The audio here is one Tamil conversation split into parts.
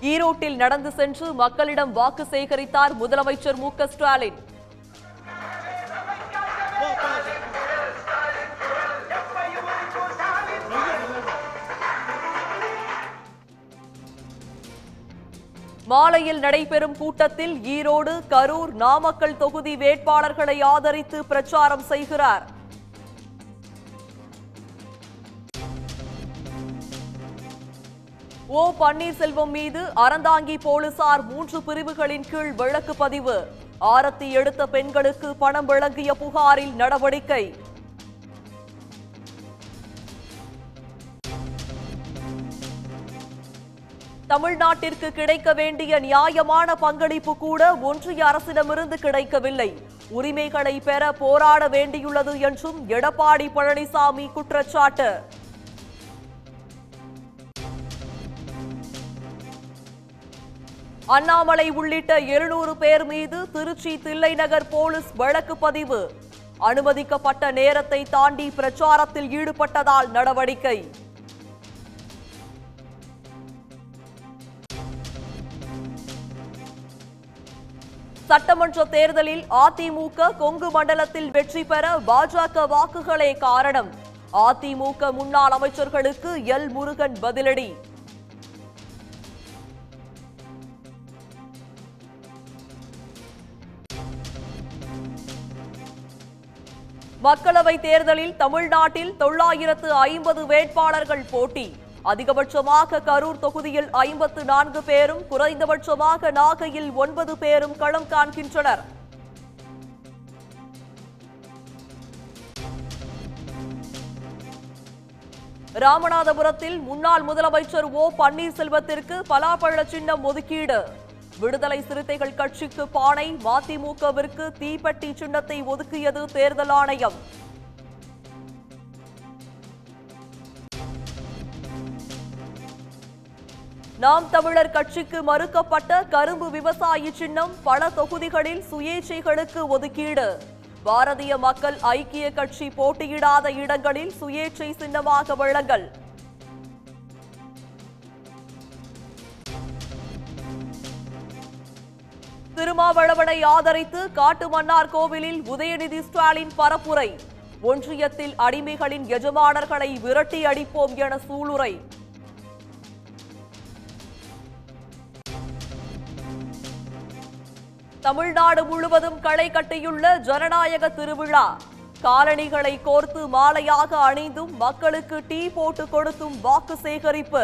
ஈரோட்டில் நடந்து சென்று மக்களிடம் வாக்கு சேகரித்தார் முதலமைச்சர் மு க ஸ்டாலின் மாலையில் நடைபெறும் கூட்டத்தில் ஈரோடு கரூர் நாமக்கல் தொகுதி வேட்பாளர்களை ஆதரித்து பிரச்சாரம் செய்கிறார் ஓ பன்னீர்செல்வம் மீது அறந்தாங்கி போலீசார் மூன்று பிரிவுகளின் கீழ் வழக்கு பதிவு ஆரத்தி எடுத்த பெண்களுக்கு பணம் வழங்கிய புகாரில் நடவடிக்கை தமிழ்நாட்டிற்கு கிடைக்க வேண்டிய நியாயமான பங்களிப்பு கூட ஒன்றிய அரசிடமிருந்து கிடைக்கவில்லை உரிமைகளை பெற போராட வேண்டியுள்ளது என்றும் எடப்பாடி பழனிசாமி குற்றச்சாட்டு அண்ணாமலை உள்ளிட்ட எழுநூறு பேர் மீது திருச்சி தில்லைநகர் போலீஸ் வழக்கு பதிவு அனுமதிக்கப்பட்ட நேரத்தை தாண்டி பிரச்சாரத்தில் ஈடுபட்டதால் நடவடிக்கை சட்டமன்ற தேர்தலில் அதிமுக கொங்கு மண்டலத்தில் வெற்றி பெற பாஜக வாக்குகளே காரணம் அதிமுக முன்னாள் அமைச்சர்களுக்கு எல் முருகன் பதிலடி மக்களவை தேர்தலில் தமிழ்நாட்டில் தொள்ளாயிரத்து ஐம்பது வேட்பாளர்கள் போட்டி அதிகபட்சமாக கரூர் தொகுதியில் ஐம்பத்து நான்கு பேரும் குறைந்தபட்சமாக நாகையில் ஒன்பது பேரும் களம் காண்கின்றனர் ராமநாதபுரத்தில் முன்னாள் முதலமைச்சர் ஓ பன்னீர்செல்வத்திற்கு பலாப்பழ சின்னம் ஒதுக்கீடு விடுதலை சிறுத்தைகள் கட்சிக்கு பானை மதிமுகவிற்கு தீப்பெட்டி சின்னத்தை ஒதுக்கியது தேர்தல் ஆணையம் நாம் தமிழர் கட்சிக்கு மறுக்கப்பட்ட கரும்பு விவசாயி சின்னம் பல தொகுதிகளில் சுயேட்சைகளுக்கு ஒதுக்கீடு பாரதிய மக்கள் ஐக்கிய கட்சி போட்டியிடாத இடங்களில் சுயேட்சை சின்னமாக வழங்கல் திருமாவளவனை ஆதரித்து காட்டுமன்னார் கோவிலில் உதயநிதி ஸ்டாலின் பரப்புரை ஒன்றியத்தில் அடிமைகளின் எஜமானர்களை விரட்டி அடிப்போம் என சூளுரை தமிழ்நாடு முழுவதும் களை கட்டியுள்ள ஜனநாயக திருவிழா காலணிகளை கோர்த்து மாலையாக அணிந்தும் மக்களுக்கு டீ போட்டு கொடுத்தும் வாக்கு சேகரிப்பு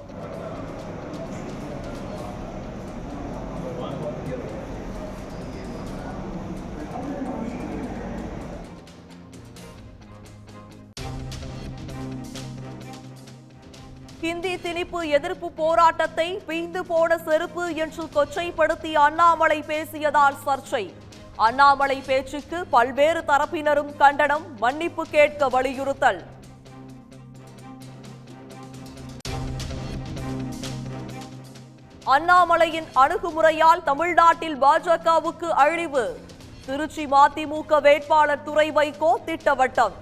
ஹிந்தி திணிப்பு எதிர்ப்பு போராட்டத்தை பீந்து போன செருப்பு என்று கொச்சைப்படுத்தி அண்ணாமலை பேசியதால் சர்ச்சை அண்ணாமலை பேச்சுக்கு பல்வேறு தரப்பினரும் கண்டனம் மன்னிப்பு கேட்க வலியுறுத்தல் அண்ணாமலையின் அணுகுமுறையால் தமிழ்நாட்டில் பாஜகவுக்கு அழிவு திருச்சி மதிமுக வேட்பாளர் துரை வைகோ திட்டவட்டம்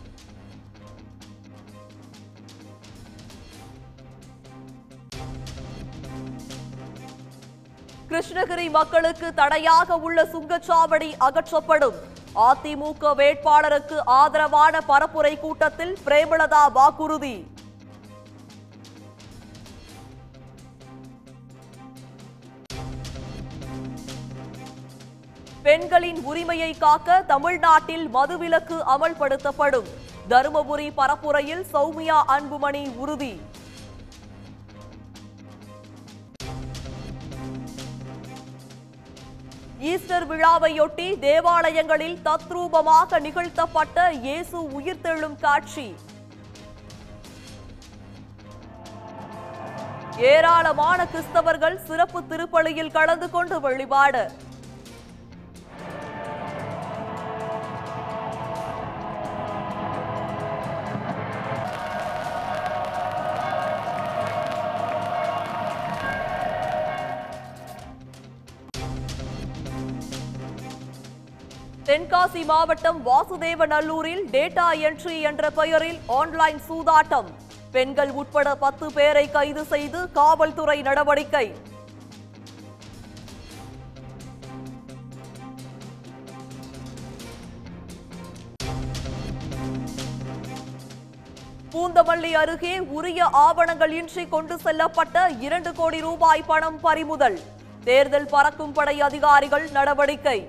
கிருஷ்ணகிரி மக்களுக்கு தடையாக உள்ள சுங்கச்சாவடி அகற்றப்படும் அதிமுக வேட்பாளருக்கு ஆதரவான பரப்புரை கூட்டத்தில் பிரேமலதா வாக்குறுதி பெண்களின் உரிமையை காக்க தமிழ்நாட்டில் மதுவிலக்கு அமல்படுத்தப்படும் தருமபுரி பரப்புரையில் சௌமியா அன்புமணி உறுதி ஈஸ்டர் விழாவையொட்டி தேவாலயங்களில் தத்ரூபமாக நிகழ்த்தப்பட்ட இயேசு உயிர்த்தெழும் காட்சி ஏராளமான கிறிஸ்தவர்கள் சிறப்பு திருப்பலியில் கலந்து கொண்டு வழிபாடு தென்காசி மாவட்டம் வாசுதேவநல்லூரில் டேட்டா என்ட்ரி என்ற பெயரில் ஆன்லைன் சூதாட்டம் பெண்கள் உட்பட பத்து பேரை கைது செய்து காவல்துறை நடவடிக்கை பூந்தமல்லி அருகே உரிய ஆவணங்கள் இன்றி கொண்டு செல்லப்பட்ட இரண்டு கோடி ரூபாய் பணம் பறிமுதல் தேர்தல் பறக்கும் படை அதிகாரிகள் நடவடிக்கை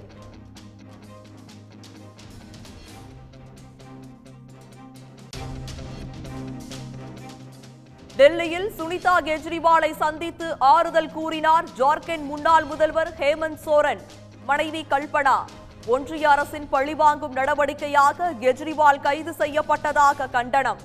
டெல்லியில் சுனிதா கெஜ்ரிவாலை சந்தித்து ஆறுதல் கூறினார் ஜார்க்கண்ட் முன்னாள் முதல்வர் ஹேமந்த் சோரன் மனைவி கல்பனா ஒன்றிய அரசின் பழிவாங்கும் நடவடிக்கையாக கெஜ்ரிவால் கைது செய்யப்பட்டதாக கண்டனம்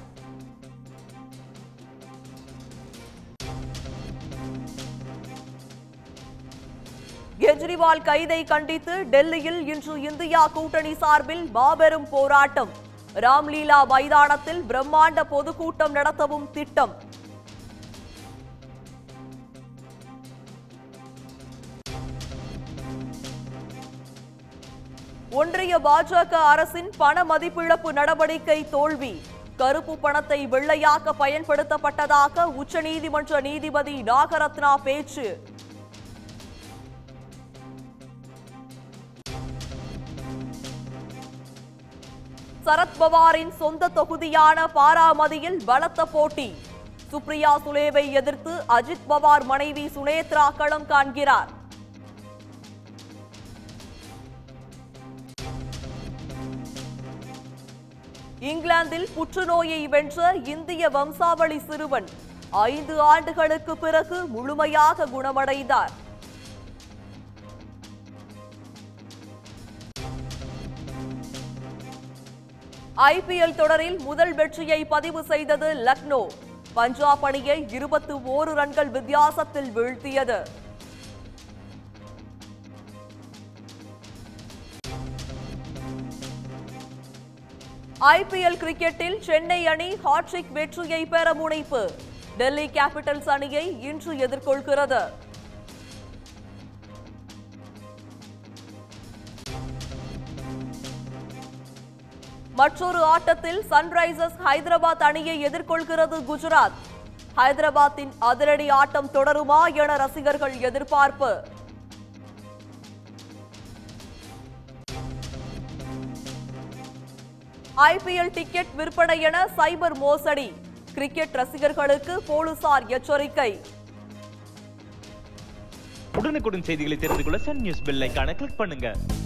கெஜ்ரிவால் கைதை கண்டித்து டெல்லியில் இன்று இந்தியா கூட்டணி சார்பில் மாபெரும் போராட்டம் ராம்லீலா மைதானத்தில் பிரம்மாண்ட பொதுக்கூட்டம் நடத்தவும் திட்டம் ஒன்றிய பாஜக அரசின் பண மதிப்பிழப்பு நடவடிக்கை தோல்வி கருப்பு பணத்தை வெள்ளையாக்க பயன்படுத்தப்பட்டதாக உச்சநீதிமன்ற நீதிபதி நாகரத்னா பேச்சு சரத்பவாரின் சொந்த தொகுதியான பாராமதியில் பலத்த போட்டி சுப்ரியா சுலேவை எதிர்த்து அஜித் பவார் மனைவி சுனேத்ரா களம் காண்கிறார் இங்கிலாந்தில் புற்றுநோயை வென்ற இந்திய வம்சாவளி சிறுவன் ஐந்து ஆண்டுகளுக்கு பிறகு முழுமையாக குணமடைந்தார் ஐபிஎல் தொடரில் முதல் வெற்றியை பதிவு செய்தது லக்னோ பஞ்சாப் அணியை இருபத்தி ஓரு ரன்கள் வித்தியாசத்தில் வீழ்த்தியது ஐபிஎல் கிரிக்கெட்டில் சென்னை அணி ஹாட்ரிக் வெற்றியை பெற முனைப்பு டெல்லி கேபிட்டல்ஸ் அணியை இன்று எதிர்கொள்கிறது மற்றொரு ஆட்டத்தில் சன்ரைசர்ஸ் ஹைதராபாத் அணியை எதிர்கொள்கிறது குஜராத் ஹைதராபாத்தின் அதிரடி ஆட்டம் தொடருமா என ரசிகர்கள் எதிர்பார்ப்பு ஐபிஎல் டிக்கெட் விற்பனை என சைபர் மோசடி கிரிக்கெட் ரசிகர்களுக்கு போலீசார் எச்சரிக்கை உடனுக்குடன் செய்திகளை தெரிந்து கொள்ள சன் நியூஸ் பெல் ஐகானை கிளிக் பண்ணுங்க